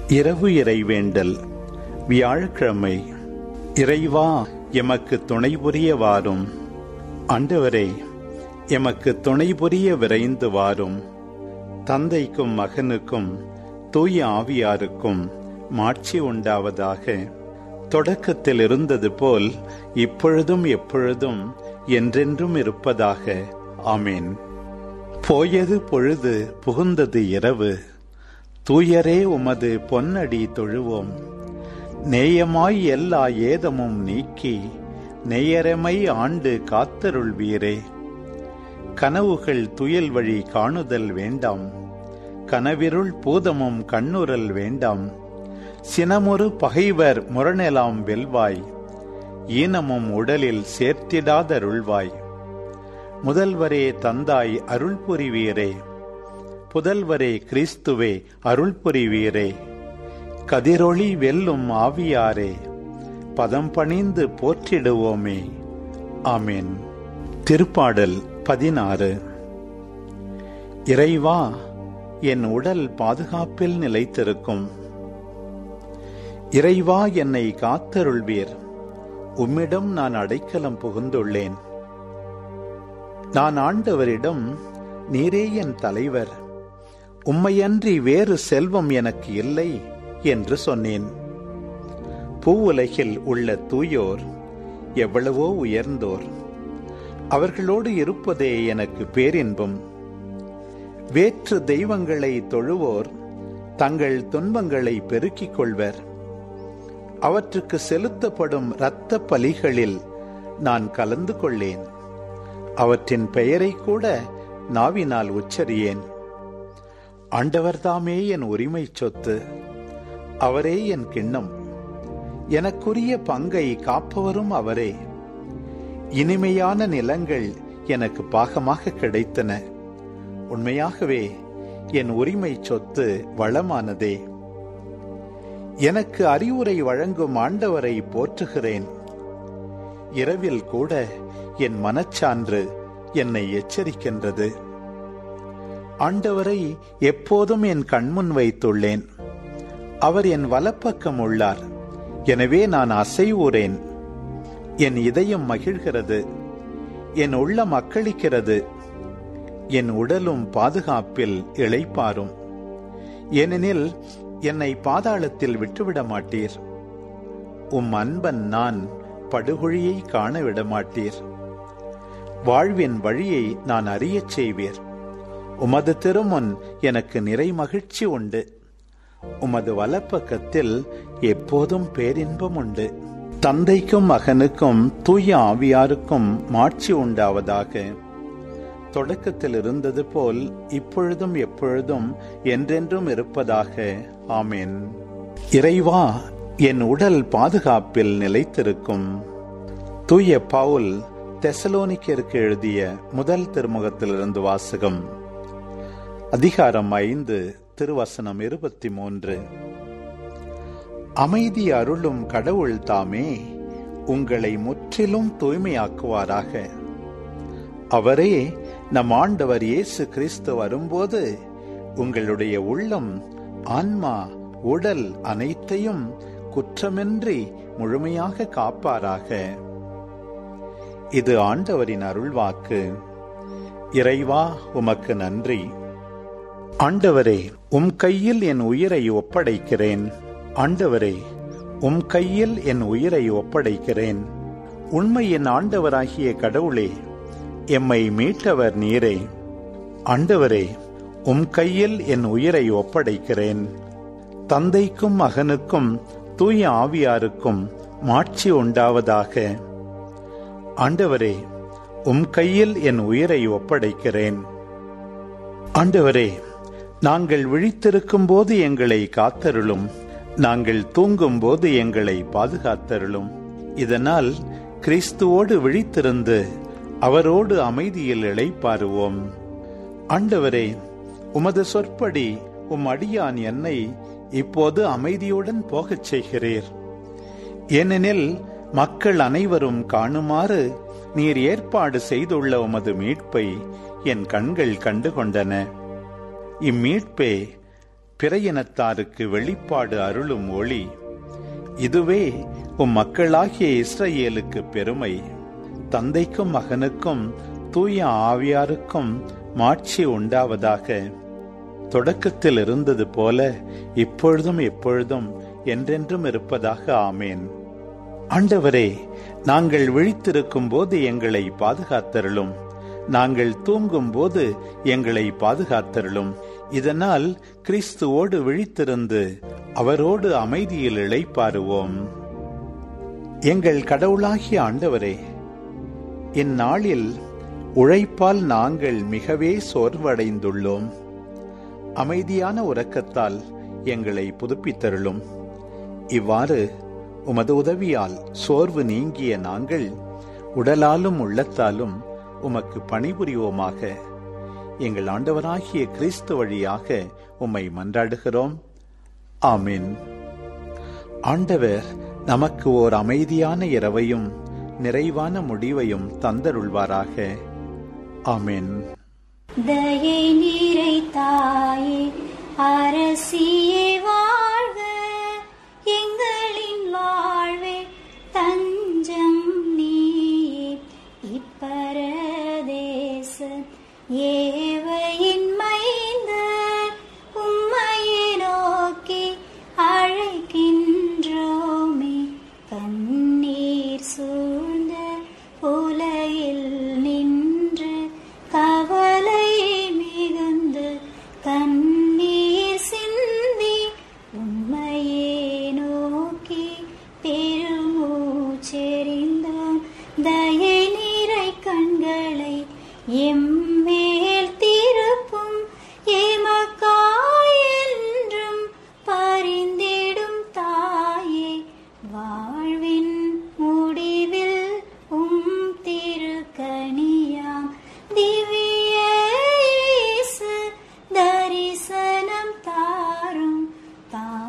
இரவு இறைவேண்டல் வியாழக்கிழமை இறைவா எமக்கு துணை புரிய வாரும் ஆண்டவரே எமக்கு துணை புரிய விரைந்து வாரும் தந்தைக்கும் மகனுக்கும் தூய ஆவியாருக்கும் மாட்சி உண்டாவதாக தொடக்கத்தில் இருந்தது போல் இப்பொழுதும் எப்பொழுதும் என்றென்றும் இருப்பதாக ஆமேன் போயது பொழுது புகுந்தது இரவு தூயரே உமது பொன்னடி தொழுவோம் நேயமாய் எல்லா ஏதமும் நீக்கி நேயரமை ஆண்டு காத்தருள்வீரே கனவுகள் துயில் வழி காணுதல் வேண்டாம் கனவிருள் பூதமும் கண்ணுரல் வேண்டாம் சினமுறு பகைவர் முரணெலாம் வெல்வாய் ஈனமும் உடலில் சேர்த்திடாதருள்வாய் முதல்வரே தந்தாய் அருள் புரிவீரே புதல்வரே கிறிஸ்துவே அருள் புரிவீரே கதிரொளி வெல்லும் ஆவியாரே பதம் பணிந்து போற்றிடுவோமே ஆமேன் திருப்பாடல் பதினாறு இறைவா என் உடல் பாதுகாப்பில் நிலைத்திருக்கும் இறைவா என்னை காத்தருள்வீர் உம்மிடம் நான் அடைக்கலம் புகுந்துள்ளேன் நான் ஆண்டவரிடம் நீரே என் தலைவர் உம்மையன்றி வேறு செல்வம் எனக்கு இல்லை என்று சொன்னேன் பூவுலகில் உள்ள தூயோர் எவ்வளவோ உயர்ந்தோர் அவர்களோடு இருப்பதே எனக்கு பேரின்பம் வேற்று தெய்வங்களை தொழுவோர் தங்கள் துன்பங்களை பெருக்கிக் கொள்வர் அவற்றுக்கு செலுத்தப்படும் இரத்த பலிகளில் நான் கலந்து கொள்ளேன் அவற்றின் பெயரை கூட நாவினால் உச்சரியேன் ஆண்டவர்தாமே என் உரிமை சொத்து அவரே என் கிண்ணம் எனக்குரிய பங்கை காப்பவரும் அவரே இனிமையான நிலங்கள் எனக்கு பாகமாக கிடைத்தன உண்மையாகவே என் உரிமை சொத்து வளமானதே எனக்கு அறிவுரை வழங்கும் ஆண்டவரை போற்றுகிறேன் இரவில் கூட என் மனச்சான்று என்னை எச்சரிக்கின்றது ஆண்டவரை எப்போதும் என் கண்முன் வைத்துள்ளேன் அவர் என் வலப்பக்கம் உள்ளார் எனவே நான் அசைவுறேன் என் இதயம் மகிழ்கிறது என் உள்ள மக்களிக்கிறது என் உடலும் பாதுகாப்பில் இளைப்பாரும் ஏனெனில் என்னை பாதாளத்தில் விட்டுவிட மாட்டீர் உம் அன்பன் நான் படுகொழியை காண விட மாட்டீர் வாழ்வின் வழியை நான் அறியச் செய்வீர் உமது திருமுன் எனக்கு நிறை மகிழ்ச்சி உண்டு உமது வலப்பக்கத்தில் எப்போதும் பேரின்பம் உண்டு தந்தைக்கும் மகனுக்கும் தூய ஆவியாருக்கும் மாட்சி உண்டாவதாக தொடக்கத்தில் இருந்தது போல் இப்பொழுதும் எப்பொழுதும் என்றென்றும் இருப்பதாக ஆமேன் இறைவா என் உடல் பாதுகாப்பில் நிலைத்திருக்கும் தூய பவுல் தெசலோனிக்கருக்கு எழுதிய முதல் திருமுகத்திலிருந்து வாசகம் அதிகாரம் ஐந்து திருவசனம் இருபத்தி மூன்று அமைதி அருளும் கடவுள் தாமே உங்களை முற்றிலும் தூய்மையாக்குவாராக அவரே நம் ஆண்டவர் இயேசு கிறிஸ்து வரும்போது உங்களுடைய உள்ளம் ஆன்மா உடல் அனைத்தையும் குற்றமின்றி முழுமையாக காப்பாராக இது ஆண்டவரின் அருள்வாக்கு இறைவா உமக்கு நன்றி ஆண்டவரே உம் கையில் என் உயிரை ஒப்படைக்கிறேன் ஆண்டவரே உம் கையில் என் உயிரை ஒப்படைக்கிறேன் உண்மையின் ஆண்டவராகிய கடவுளே எம்மை மீட்டவர் நீரே ஆண்டவரே உம் கையில் என் உயிரை ஒப்படைக்கிறேன் தந்தைக்கும் மகனுக்கும் தூய ஆவியாருக்கும் மாட்சி உண்டாவதாக ஆண்டவரே உம் கையில் என் உயிரை ஒப்படைக்கிறேன் ஆண்டவரே நாங்கள் விழித்திருக்கும் போது எங்களை காத்தருளும் நாங்கள் தூங்கும் போது எங்களை பாதுகாத்தருளும் இதனால் கிறிஸ்துவோடு விழித்திருந்து அவரோடு அமைதியில் இளைப்பாருவோம் ஆண்டவரே உமது சொற்படி உம் அடியான் என்னை இப்போது அமைதியுடன் போகச் செய்கிறீர் ஏனெனில் மக்கள் அனைவரும் காணுமாறு நீர் ஏற்பாடு செய்துள்ள உமது மீட்பை என் கண்கள் கண்டுகொண்டன இம்மீட்பே பிற இனத்தாருக்கு வெளிப்பாடு அருளும் ஒளி இதுவே உம் மக்களாகிய இஸ்ரவேலுக்கு பெருமை தந்தைக்கும் மகனுக்கும் தூய ஆவியாருக்கும் மாட்சி உண்டாவதாக தொடக்கத்தில் இருந்தது போல இப்பொழுதும் எப்பொழுதும் என்றென்றும் இருப்பதாக ஆமேன் ஆண்டவரே நாங்கள் விழித்திருக்கும் போது எங்களை பாதுகாத்தருளும் நாங்கள் தூங்கும் போது எங்களை பாதுகாத்தருளும் இதனால் கிறிஸ்துவோடு விழித்திருந்து அவரோடு அமைதியில் இளைப்பாருவோம் எங்கள் கடவுளாகிய ஆண்டவரே இந்நாளில் உழைப்பால் நாங்கள் மிகவே சோர்வடைந்துள்ளோம் அமைதியான உறக்கத்தால் எங்களை புதுப்பித்தருளும் இவ்வாறு உமது உதவியால் சோர்வு நீங்கிய நாங்கள் உடலாலும் உள்ளத்தாலும் உமக்கு பணிபுரிவோமாக எங்கள் ஆண்டவராகிய கிறிஸ்து வழியாக உம்மை மன்றாடுகிறோம் ஆமீன் ஆண்டவர் நமக்கு ஓர் அமைதியான இரவையும் நிறைவான முடிவையும் தந்தருள்வாராக ஆமீன் தயை நீரை தாயே அரசியே வாழ்க எங்களின் வாழ்வே தஞ்சம் நீயே இப்பரதேச ஏவையின் மைந்த உம்மையை நோக்கி அழைக்கின்றோமே கண்ணீர் சூழ்ந்த உலகில் நின்று கவலை மிகுந்து கண்ணீர் சிந்தி உண்மையே நோக்கி பெருமூச்செறிந்தோம் தயை நீரை கண்களை எம்மேல் திருப்பும் எமக்காயென்றும் பரிந்திடும் தாயே வாழ்வின் முடிவில் உம் திருக்கணியாம் திவ்ய இயேசு தரிசனம் தாரும் தாரும்